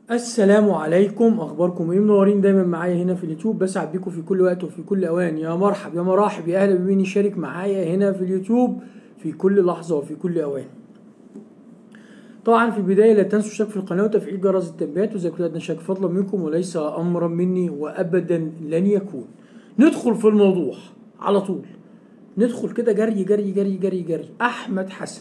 السلام عليكم اخباركم ايه منورين دايما معايا هنا في اليوتيوب بسعد بيكم في كل وقت وفي كل اوان يا مرحب يا مراحب يا اهلا بمين يشارك معايا هنا في اليوتيوب في كل لحظه وفي كل اوان طبعا في البدايه لا تنسوا الاشتراك في القناه وتفعيل جرس التنبيهات وزي كل نشاك فضلا منكم وليس امرا مني وابدا لن يكون ندخل في الموضوع على طول ندخل كده جري جري جري جري جري احمد حسن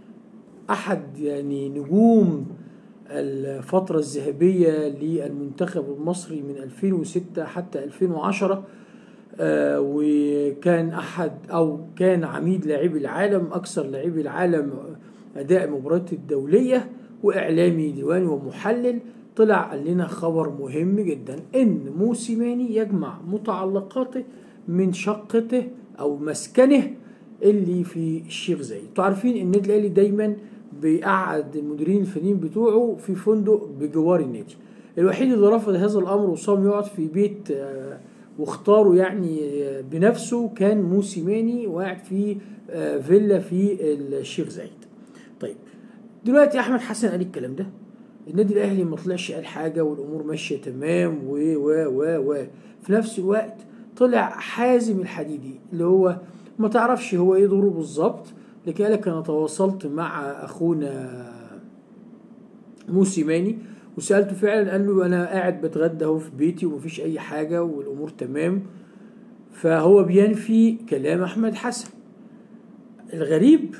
احد يعني نجوم الفترة الذهبية للمنتخب المصري من 2006 حتى 2010 آه، وكان أحد أو كان عميد لاعبي العالم أكثر لاعبي العالم أداء المباريات الدولية وإعلامي ديواني ومحلل طلع قال لنا خبر مهم جدا إن موسيماني يجمع متعلقاته من شقته أو مسكنه اللي في الشيخ زايد. انتوا عارفين النادي الأهلي دايما بيقعد المديرين الفنيين بتوعه في فندق بجوار النادي الوحيد اللي رفض هذا الامر وصام يقعد في بيت آه، واختاره يعني آه، بنفسه كان موسيماني وقاعد في آه، فيلا في الشيخ زايد طيب دلوقتي احمد حسن قال الكلام ده النادي الاهلي ما طلعش قال حاجه والامور ماشيه تمام و و و و في نفس الوقت طلع حازم الحديدي اللي هو ما تعرفش هو ايه دوره بالظبط لكن قالك انا تواصلت مع اخونا موسيماني وسالته فعلا قال له انا قاعد بتغدى اهو في بيتي ومفيش اي حاجه والامور تمام فهو بينفي كلام احمد حسن الغريب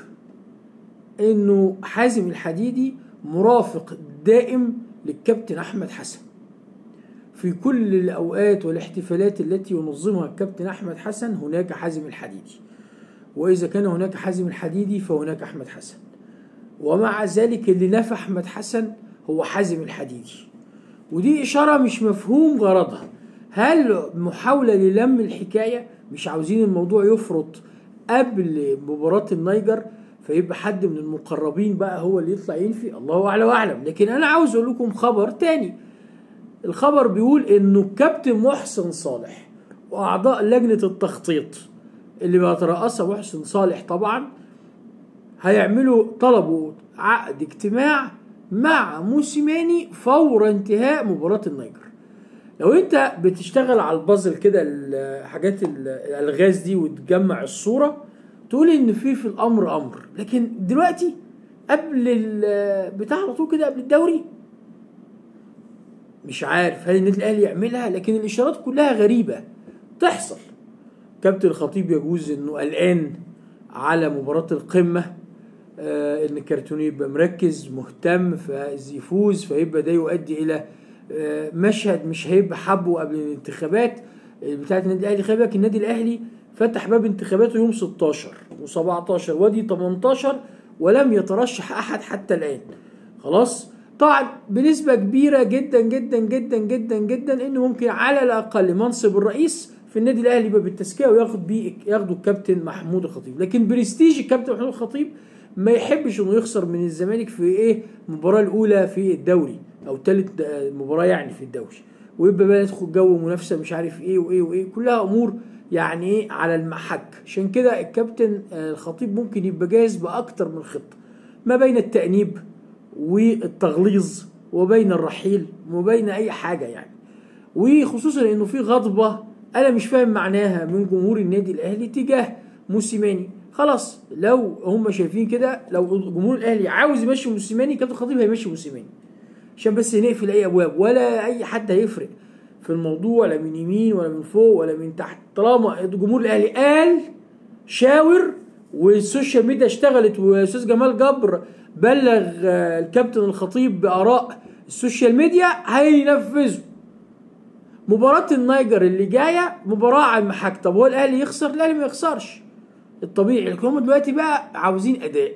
انه حازم الحديدي مرافق دائم للكابتن احمد حسن في كل الاوقات والاحتفالات التي ينظمها الكابتن احمد حسن هناك حازم الحديدي وإذا كان هناك حازم الحديدي فهناك أحمد حسن ومع ذلك اللي نفى أحمد حسن هو حازم الحديدي ودي إشارة مش مفهوم غرضها هل محاولة للم الحكاية مش عاوزين الموضوع يفرط قبل مباراة النيجر فيبقى حد من المقربين بقى هو اللي يطلع ينفي الله أعلى وأعلم لكن أنا عاوز أقول لكم خبر تاني الخبر بيقول إنه الكابتن محسن صالح وأعضاء لجنة التخطيط اللي بيترأسها محسن صالح طبعا هيعملوا طلبوا عقد اجتماع مع موسيماني فور انتهاء مباراة النيجر لو انت بتشتغل على البازل كده الحاجات الالغاز دي وتجمع الصورة تقول ان في في الامر امر لكن دلوقتي قبل بتاع على طول كده قبل الدوري مش عارف هل النادي الاهلي يعملها لكن الاشارات كلها غريبة تحصل كابتن الخطيب يجوز انه قلقان على مباراة القمة آه ان كارتوني يبقى مركز مهتم فيفوز فيبقى ده يؤدي الى آه مشهد مش هيبقى حبه قبل الانتخابات بتاعت النادي الاهلي خلي بالك النادي الاهلي فتح باب انتخاباته يوم 16 و17 ودي 18 ولم يترشح احد حتى الان خلاص طبعا بنسبة كبيرة جدا جدا جدا جدا جدا انه ممكن على الاقل منصب الرئيس في النادي الاهلي يبقى بالتزكيه وياخد بيه ياخده الكابتن محمود الخطيب لكن برستيج الكابتن محمود الخطيب ما يحبش انه يخسر من الزمالك في ايه المباراه الاولى في الدوري او ثالث مباراه يعني في الدوري ويبقى بقى يدخل جو منافسه مش عارف ايه وايه وايه كلها امور يعني ايه على المحك عشان كده الكابتن الخطيب ممكن يبقى جاهز باكتر من خطه ما بين التانيب والتغليظ وبين الرحيل وبين اي حاجه يعني وخصوصا انه في غضبه انا مش فاهم معناها من جمهور النادي الاهلي تجاه موسيماني خلاص لو هم شايفين كده لو جمهور الاهلي عاوز يمشي موسيماني كابتن الخطيب هيمشي موسيماني عشان بس نقفل اي ابواب ولا اي حد هيفرق في الموضوع لا من يمين ولا من فوق ولا من تحت طالما جمهور الاهلي قال شاور والسوشيال ميديا اشتغلت واستاذ جمال جبر بلغ الكابتن الخطيب باراء السوشيال ميديا هينفذوا مباراة النيجر اللي جاية مباراة على المحك طب هو الأهلي يخسر؟ الأهلي ما يخسرش الطبيعي لكن هم دلوقتي بقى عاوزين أداء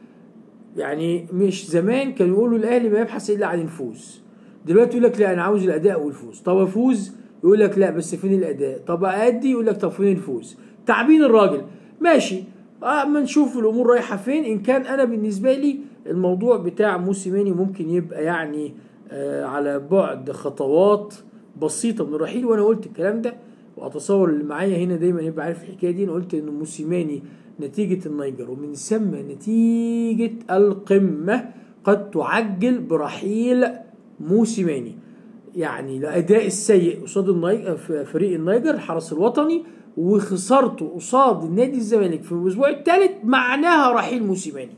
يعني مش زمان كانوا يقولوا الأهلي ما يبحث إلا عن الفوز دلوقتي يقول لك لا أنا عاوز الأداء والفوز طب أفوز يقول لك لا بس فين الأداء طب أدي يقول لك طب فين الفوز تعبين الراجل ماشي اما نشوف الامور رايحه فين ان كان انا بالنسبه لي الموضوع بتاع موسيماني ممكن يبقى يعني آه على بعد خطوات بسيطه من الرحيل وانا قلت الكلام ده واتصور اللي معايا هنا دايما يبقى عارف الحكايه دي انا قلت ان موسيماني نتيجه النيجر ومن ثم نتيجه القمه قد تعجل برحيل موسيماني يعني الاداء السيء قصاد الناي... فريق النيجر الحرس الوطني وخسارته قصاد النادي الزمالك في الاسبوع الثالث معناها رحيل موسيماني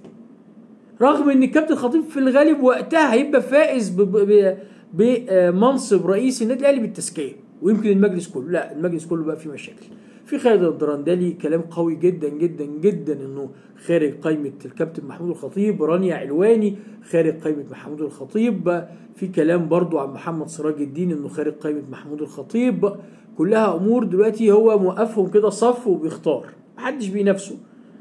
رغم ان الكابتن الخطيب في الغالب وقتها هيبقى فائز ب... ب... بمنصب رئيس النادي الاهلي بالتزكيه ويمكن المجلس كله لا المجلس كله بقى فيه مشاكل في خالد الدرندلي كلام قوي جدا جدا جدا انه خارج قائمه الكابتن محمود الخطيب رانيا علواني خارج قائمه محمود الخطيب في كلام برضو عن محمد سراج الدين انه خارج قائمه محمود الخطيب كلها امور دلوقتي هو موقفهم كده صف وبيختار محدش بينافسه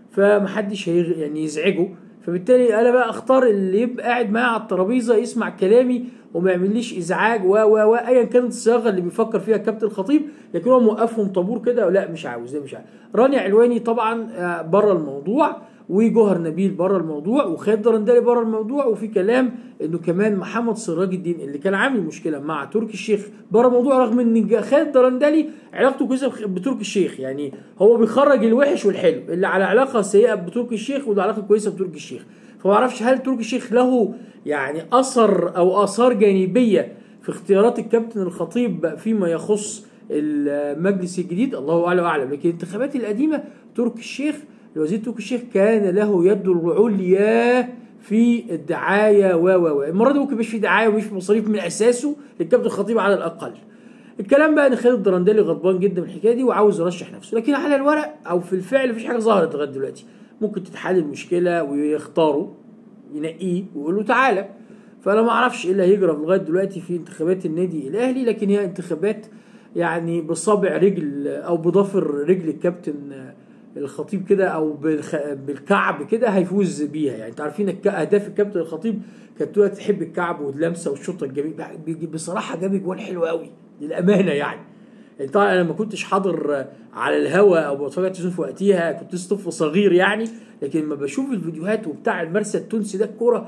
فمحدش هيغ... يعني يزعجه فبالتالي انا بقى اختار اللي يبقى قاعد معايا على الترابيزه يسمع كلامي وما يعمليش ازعاج و و و ايا كانت الصياغه اللي بيفكر فيها الكابتن الخطيب لكن هو موقفهم طابور كده لا مش عاوز ده مش عاوز رانيا علواني طبعا بره الموضوع وجوهر نبيل بره الموضوع وخالد درندلي بره الموضوع وفي كلام انه كمان محمد سراج الدين اللي كان عامل مشكله مع تركي الشيخ بره الموضوع رغم ان خالد درندلي علاقته كويسه بتركي الشيخ يعني هو بيخرج الوحش والحلو اللي على علاقه سيئه بتركي الشيخ واللي علاقه كويسه بتركي الشيخ فما اعرفش هل تركي الشيخ له يعني اثر او اثار جانبيه في اختيارات الكابتن الخطيب فيما يخص المجلس الجديد الله اعلم واعلم لكن الانتخابات القديمه تركي الشيخ الوزير تركي الشيخ كان له يد العليا في الدعايه و و و المره دي ممكن مش في دعايه ومش في مصاريف من اساسه للكابتن الخطيب على الاقل الكلام بقى ان خالد الدرندلي غضبان جدا من الحكايه دي وعاوز يرشح نفسه لكن على الورق او في الفعل مفيش حاجه ظهرت لغايه دلوقتي ممكن تتحل المشكله ويختاروا ينقيه ويقول له تعالى فانا ما اعرفش ايه اللي هيجرى لغايه دلوقتي في انتخابات النادي الاهلي لكن هي انتخابات يعني بصابع رجل او بضفر رجل الكابتن الخطيب كده او بالكعب كده هيفوز بيها يعني انتوا عارفين اهداف الكابتن الخطيب كانت تقول تحب الكعب واللمسه والشوطه الجميل بصراحه جاب جوان حلو قوي للامانه يعني طبعا انا ما كنتش حاضر على الهوا او بتفرج على في وقتها كنت لسه طفل صغير يعني لكن لما بشوف الفيديوهات وبتاع المرسى التونسي ده الكوره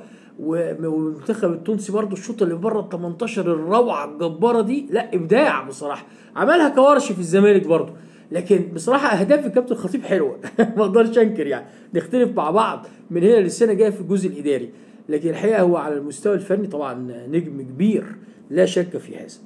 والمنتخب التونسي برضه الشوطه اللي بره ال 18 الروعه الجباره دي لا ابداع بصراحه عملها كورش في الزمالك برضه لكن بصراحه اهداف الكابتن الخطيب حلوه ما اقدرش انكر يعني نختلف مع بعض من هنا للسنه الجايه في الجزء الاداري لكن الحقيقه هو على المستوى الفني طبعا نجم كبير لا شك في هذا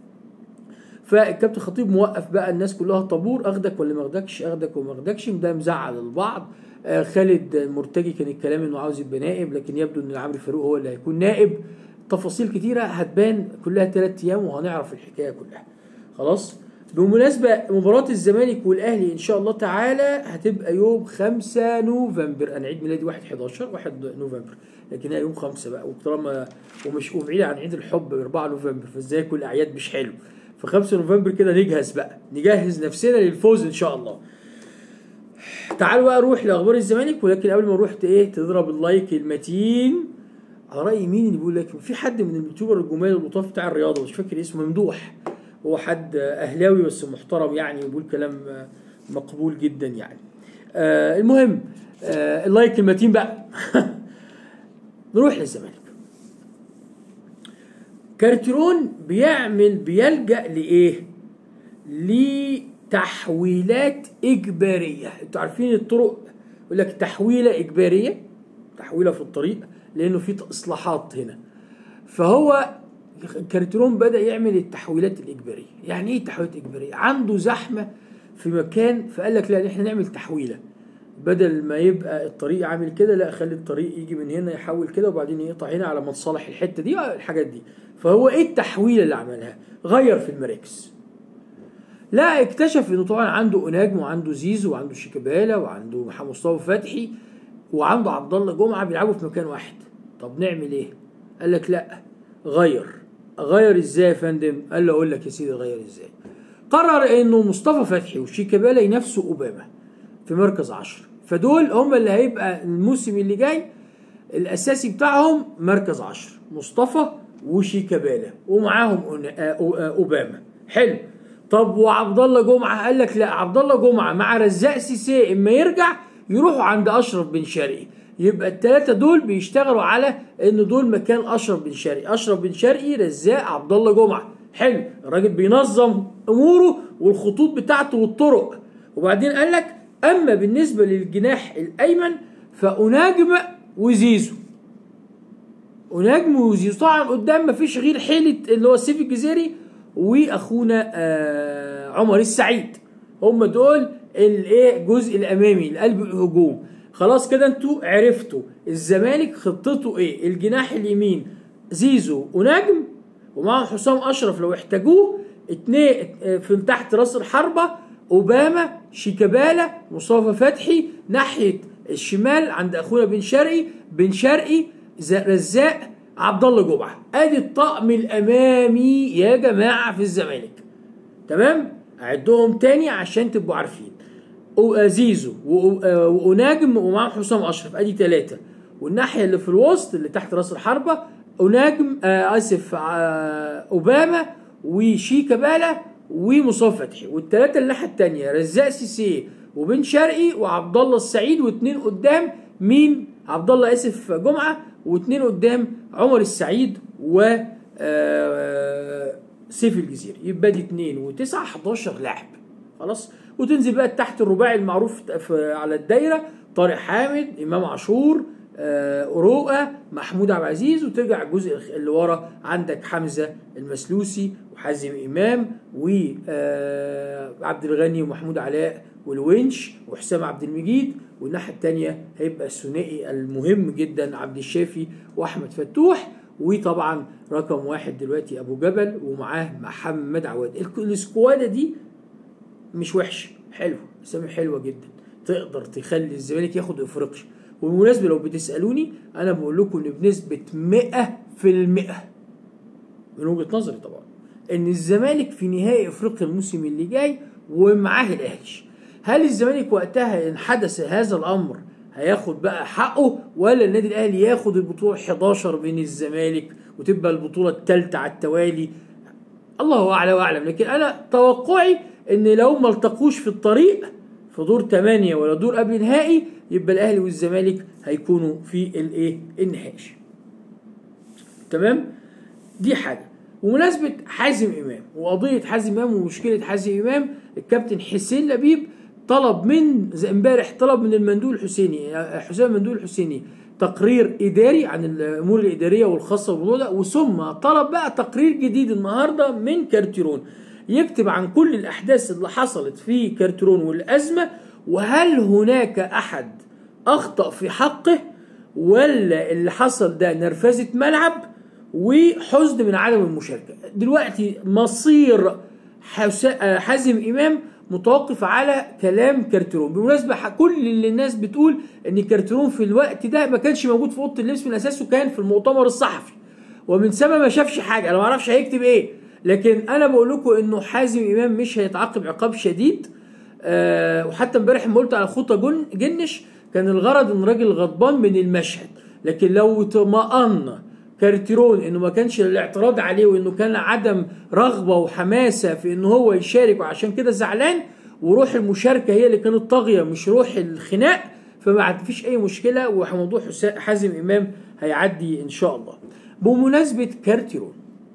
فالكابتن خطيب موقف بقى الناس كلها طابور اخدك ولا ما اخدكش اخدك وما اخدكش ده مزعل البعض آه خالد مرتجي كان الكلام انه عاوز يبقى نائب لكن يبدو ان عمرو فاروق هو اللي هيكون نائب تفاصيل كتيره هتبان كلها ثلاث ايام وهنعرف الحكايه كلها خلاص بمناسبة مباراة الزمالك والأهلي إن شاء الله تعالى هتبقى يوم 5 نوفمبر أنا عيد ميلادي 1 11 1 نوفمبر لكن هي يوم 5 بقى وطالما ومش وبعيد عن عيد الحب 4 نوفمبر فازاي كل الأعياد مش حلو في 5 نوفمبر كده نجهز بقى نجهز نفسنا للفوز ان شاء الله تعالوا بقى نروح لاخبار الزمالك ولكن قبل ما نروح ايه تضرب اللايك المتين على راي مين اللي بيقول لك في حد من اليوتيوبر الجمال اللطاف بتاع الرياضه مش فاكر اسمه ممدوح هو حد اهلاوي بس محترم يعني وبيقول كلام مقبول جدا يعني آه المهم آه اللايك المتين بقى نروح للزمالك كارتيرون بيعمل بيلجأ لإيه؟ لتحويلات إجبارية، أنتوا عارفين الطرق يقول لك تحويلة إجبارية تحويلة في الطريق لأنه في إصلاحات هنا. فهو كارتيرون بدأ يعمل التحويلات الإجبارية، يعني إيه تحويلات إجبارية؟ عنده زحمة في مكان فقال لك لا إحنا نعمل تحويلة. بدل ما يبقى الطريق عامل كده لا خلي الطريق يجي من هنا يحول كده وبعدين يقطع هنا على ما تصالح الحته دي الحاجات دي فهو ايه التحويل اللي عملها غير في المراكز لا اكتشف انه طبعا عنده اناجم وعنده زيزو وعنده شيكابالا وعنده محمد مصطفى فتحي وعنده عبد الله جمعه بيلعبوا في مكان واحد طب نعمل ايه قال لك لا غير غير ازاي يا فندم قال له اقول لك يا سيدي غير ازاي قرر انه مصطفى فتحي وشيكابالا ينافسوا اوباما في مركز عشر فدول هم اللي هيبقى الموسم اللي جاي الاساسي بتاعهم مركز عشر مصطفى وشيكابالا ومعاهم اوباما حلو طب وعبد الله جمعه قال لك لا عبد الله جمعه مع رزاق سيسي اما يرجع يروحوا عند اشرف بن شرقي يبقى الثلاثه دول بيشتغلوا على ان دول مكان اشرف بن شرقي اشرف بن شرقي رزاق عبد الله جمعه حلو الراجل بينظم اموره والخطوط بتاعته والطرق وبعدين قال لك اما بالنسبه للجناح الايمن فاناجم وزيزو ونجم وزيزو طبعا قدام مفيش غير حيله اللي هو سيف الجزيري واخونا آه عمر السعيد هم دول الايه الجزء الامامي القلب الهجوم خلاص كده انتوا عرفتوا الزمالك خطته ايه الجناح اليمين زيزو ونجم ومعهم حسام اشرف لو احتاجوه اتنين في تحت راس الحربه اوباما شيكابالا مصطفى فتحي ناحيه الشمال عند اخونا بن شرقي بن شرقي رزاق عبد الله جمعه ادي الطقم الامامي يا جماعه في الزمالك تمام اعدهم تاني عشان تبقوا عارفين زيزو وناجم ومعاهم حسام اشرف ادي ثلاثه والناحيه اللي في الوسط اللي تحت راس الحربه وناجم آه اسف آه اوباما وشيكابالا ومصطفى فتحي والثلاثه الناحيه الثانيه رزاق سيسي وبن شرقي وعبد الله السعيد واثنين قدام مين عبد الله اسف جمعه واثنين قدام عمر السعيد و سيف الجزيري يبقى دي 2 و9 11 لاعب خلاص وتنزل بقى تحت الرباعي المعروف على الدايره طارق حامد امام عاشور أوروقة محمود عبد العزيز وترجع الجزء اللي ورا عندك حمزة المسلوسي وحازم إمام وعبد الغني ومحمود علاء والونش وحسام عبد المجيد والناحية التانية هيبقى الثنائي المهم جدا عبد الشافي وأحمد فتوح وطبعا رقم واحد دلوقتي أبو جبل ومعاه محمد عواد السكوادة دي مش وحشة حلوة أسامي حلوة جدا تقدر تخلي الزمالك ياخد افريقيا وبالمناسبة لو بتسألوني أنا بقول لكم إن بنسبة 100% من وجهة نظري طبعا إن الزمالك في نهائي أفريقيا الموسم اللي جاي ومعاه الأهلي هل الزمالك وقتها إن حدث هذا الأمر هياخد بقى حقه ولا النادي الأهلي ياخد البطولة 11 من الزمالك وتبقى البطولة الثالثة على التوالي الله أعلى وأعلم لكن أنا توقعي إن لو ما التقوش في الطريق في دور 8 ولا دور قبل نهائي يبقى الاهلي والزمالك هيكونوا في الايه النهائي تمام دي حاجه ومناسبة حازم إمام وقضية حازم إمام ومشكلة حازم إمام الكابتن حسين لبيب طلب من زي امبارح طلب من المندوب الحسيني حسام المندوب الحسيني تقرير إداري عن الأمور الإدارية والخاصة بالموضوع ده وثم طلب بقى تقرير جديد النهاردة من كارتيرون يكتب عن كل الأحداث اللي حصلت في كارتيرون والأزمة وهل هناك أحد أخطأ في حقه ولا اللي حصل ده نرفزة ملعب وحزن من عدم المشاركة دلوقتي مصير حازم إمام متوقف على كلام كارتيرون بالمناسبة كل اللي الناس بتقول ان كارتيرون في الوقت ده ما كانش موجود في اوضه اللبس من اساسه كان في المؤتمر الصحفي ومن ثم ما شافش حاجه انا ما اعرفش هيكتب ايه لكن انا بقول لكم انه حازم امام مش هيتعاقب عقاب شديد أه وحتى امبارح لما قلت على خوطه جن جنش كان الغرض ان الراجل غضبان من المشهد لكن لو اطمأن كارتيرون انه ما كانش الاعتراض عليه وانه كان عدم رغبه وحماسه في انه هو يشارك وعشان كده زعلان وروح المشاركه هي اللي كانت طاغيه مش روح الخناق فما فيش اي مشكله وموضوع حازم امام هيعدي ان شاء الله بمناسبه كارتيرون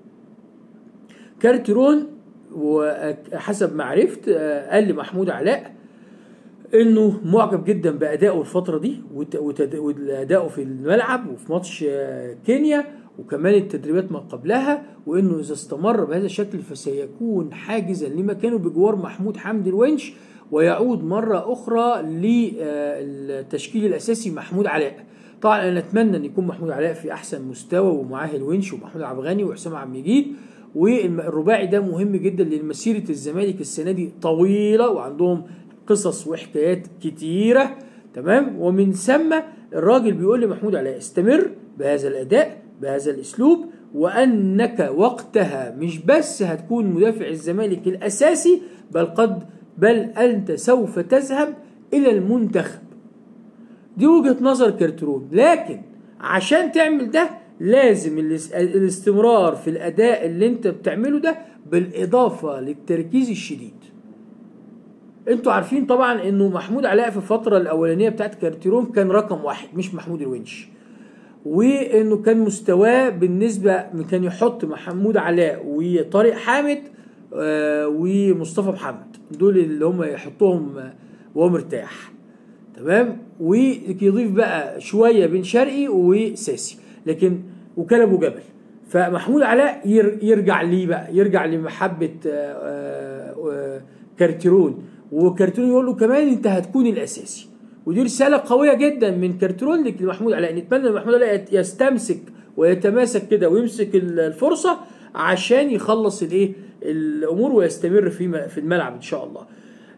كارتيرون وحسب ما عرفت قال لي محمود علاء انه معجب جدا بادائه الفتره دي وادائه في الملعب وفي ماتش كينيا وكمان التدريبات ما قبلها وانه اذا استمر بهذا الشكل فسيكون حاجزا لمكانه بجوار محمود حمدي الونش ويعود مره اخرى للتشكيل الاساسي محمود علاء طبعا انا اتمنى ان يكون محمود علاء في احسن مستوى ومعاه الونش ومحمود عبد الغني وحسام عبد المجيد والرباعي ده مهم جدا لان مسيره الزمالك السنه دي طويله وعندهم قصص وحكايات كتيرة تمام ومن ثم الراجل بيقول لمحمود علاء استمر بهذا الأداء بهذا الأسلوب وأنك وقتها مش بس هتكون مدافع الزمالك الأساسي بل قد بل أنت سوف تذهب إلى المنتخب دي وجهة نظر كارترون لكن عشان تعمل ده لازم الاستمرار في الأداء اللي انت بتعمله ده بالإضافة للتركيز الشديد انتوا عارفين طبعا انه محمود علاء في الفتره الاولانيه بتاعت كارتيرون كان رقم واحد مش محمود الونش وانه كان مستواه بالنسبه كان يحط محمود علاء وطارق حامد آه ومصطفى محمد دول اللي هم يحطهم وهو مرتاح تمام ويضيف بقى شويه بن شرقي وساسي لكن وكان ابو جبل فمحمود علاء ير- يرجع ليه بقى يرجع لمحبه آه، آه، آه، كارتيرون وكارتيرون يقول له كمان انت هتكون الاساسي ودي رساله قويه جدا من كارتيرون لك- لمحمود علاء نتمنى ان محمود علاء يت- يستمسك ويتماسك كده ويمسك ال- الفرصه عشان يخلص الايه الامور ويستمر في م- في الملعب ان شاء الله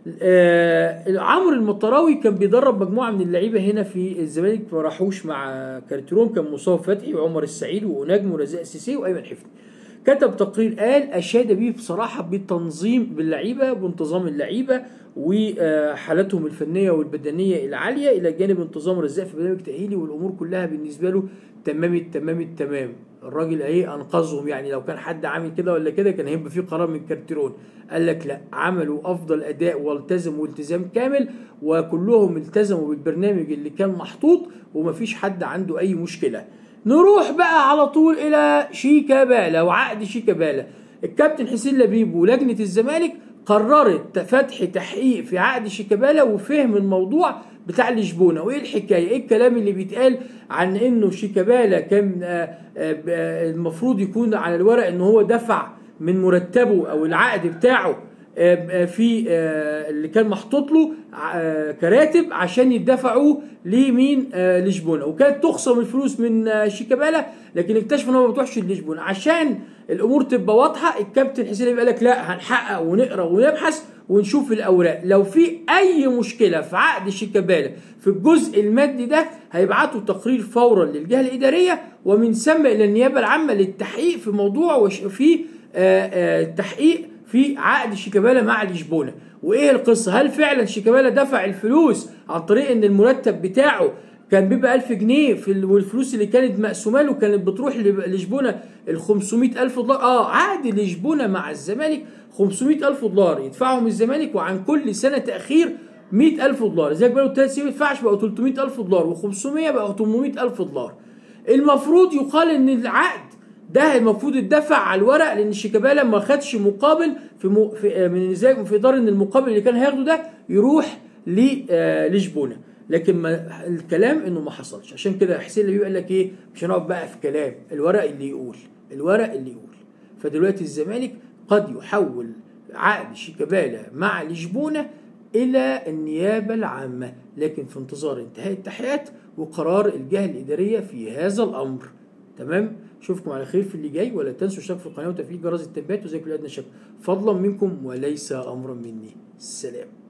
آه، عمرو المطراوي كان بيدرب مجموعه من اللعيبه هنا في الزمالك ما راحوش مع كارتيرون كان مصطفى فتحي وعمر السعيد ونجم ورزاق سيسي وايمن حفني كتب تقرير قال اشاد به بصراحه بالتنظيم باللعيبه بانتظام اللعيبه وحالتهم الفنيه والبدنيه العاليه الى جانب انتظام رزاق في برنامج تاهيلي والامور كلها بالنسبه له تمام التمام التمام الراجل ايه انقذهم يعني لو كان حد عامل كده ولا كده كان هيبقى في قرار من كارتيرون قال لك لا عملوا افضل اداء والتزموا التزام كامل وكلهم التزموا بالبرنامج اللي كان محطوط ومفيش حد عنده اي مشكله نروح بقى على طول الى شيكابالا وعقد شيكابالا الكابتن حسين لبيب ولجنه الزمالك قررت فتح تحقيق في عقد شيكابالا وفهم الموضوع بتاع لشبونه وايه الحكايه ايه الكلام اللي بيتقال عن انه شيكابالا كان آه، آه، آه، المفروض يكون على الورق ان هو دفع من مرتبه او العقد بتاعه آه، آه، في آه، اللي كان محطوط له آه، كراتب عشان يدفعوا لمين آه، لشبونه وكانت تخصم الفلوس من آه، شيكابالا لكن اكتشفوا ان هو ما بتروحش لشبونه عشان الامور تبقى واضحه الكابتن حسين قال لك لا هنحقق ونقرا ونبحث ونشوف الاوراق لو في اي مشكله في عقد شيكابالا في الجزء المادي ده هيبعتوا تقرير فورا للجهه الاداريه ومن ثم الى النيابه العامه للتحقيق في موضوع وش في آه، آه، تحقيق في عقد شيكابالا مع لشبونه وايه القصه هل فعلا شيكابالا دفع الفلوس عن طريق ان المرتب بتاعه كان بيبقى 1000 جنيه في ال- والفلوس اللي كانت مقسومه له كانت بتروح لب- لشبونه ال 500 الف دولار اه عقد لشبونه مع الزمالك 500 الف دولار يدفعهم الزمالك وعن كل سنه تاخير 100 الف دولار زي بقى ثلاث سنين ما يدفعش بقوا 300 الف دولار و500 بقوا 800 الف دولار المفروض يقال ان العقد ده المفروض يدفع على الورق لان شيكابالا ما خدش مقابل في, م... في آه، من ازاي في دار ان المقابل اللي كان هياخده ده يروح ل آه، لشبونه لكن ما الكلام انه ما حصلش عشان كده حسين اللي قال لك ايه مش هنقعد بقى في كلام الورق اللي يقول الورق اللي يقول فدلوقتي الزمالك قد يحول عقد شيكابالا مع لشبونه الى النيابه العامه لكن في انتظار انتهاء التحقيقات وقرار الجهه الاداريه في هذا الامر تمام اشوفكم على خير في اللي جاي ولا تنسوا الاشتراك في القناه وتفعيل جرس التنبيهات وزي كل ادنى شكر فضلا منكم وليس امرا مني سلام